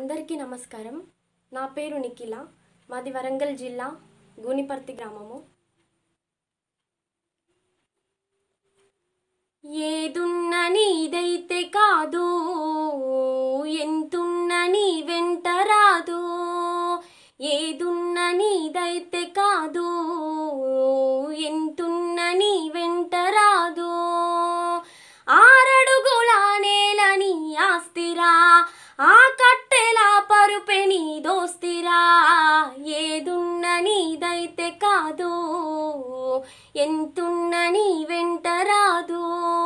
అందరికీ నమస్కారం నా పేరు నిఖిల మాది వరంగల్ జిల్లా గూనిపర్తి గ్రామము ఏదున్న నీదైతే కాదు ఎంతున్న నీ వెంట రాదు ఏదున్న నీదైతే కాదు ఎంతున్న నీ వెంట రాదు ఆరడుగుల నేలని ఆస్తిరా ఆ కట్టెలా పరుపె నీ దోస్తిరా ఏదున్న నీదైతే కాదు ఎంతున్న నీ వెంట రాదు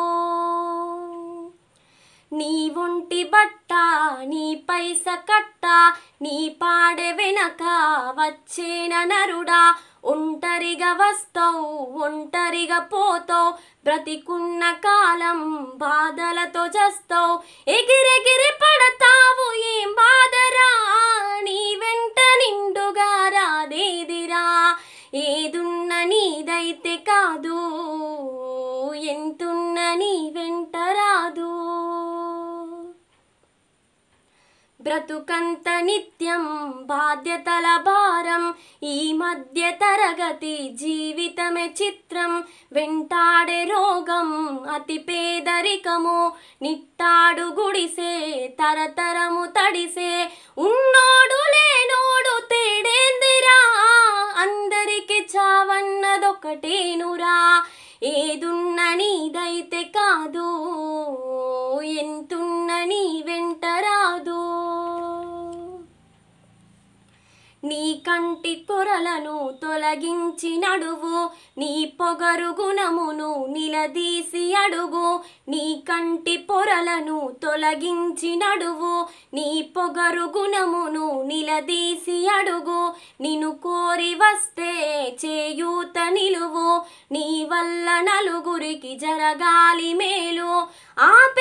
నీ ఒంటి బట్ట నీ పైస కట్ట నీ పాడె వెనక వచ్చేన నరుడా ఒంటరిగా వస్తావు ఒంటరిగా పోతావు బ్రతికున్న కాలం బాధలతో చస్తావు ఎగిరెగిరి పడతావు ఏం బాధరా నీ వెంట నిండుగా రాదేదిరా ఏదున్న నీదైతే కాదు ఎంతున్న నీ వెంట రాదు బ్రతుకంత నిత్యం బాధ్యతల భారం ఈ మధ్య తరగతి జీవితమే చిత్రం వెంటాడే రోగం అతి పేదరికము నిట్టాడు గుడిసే తరతరము తడిసే ఉన్నోడు లేనోడు తేడేందిరా అందరికి చావన్నదొకటేనురా ఏదున్న నీదైతే కాదు ఎంతున్న నీ వెంట రాదు నీ కంటి పొరలను తొలగించి నడువు నీ పొగరు గుణమును నిలదీసి అడుగు నీ కంటి పొరలను తొలగించి నడువు నీ పొగరు గుణమును నిలదీసి అడుగు నిన్ను కోరి వస్తే చేయూత నిలువు నీ వల్ల నలుగురికి జరగాలి మేలు ఆ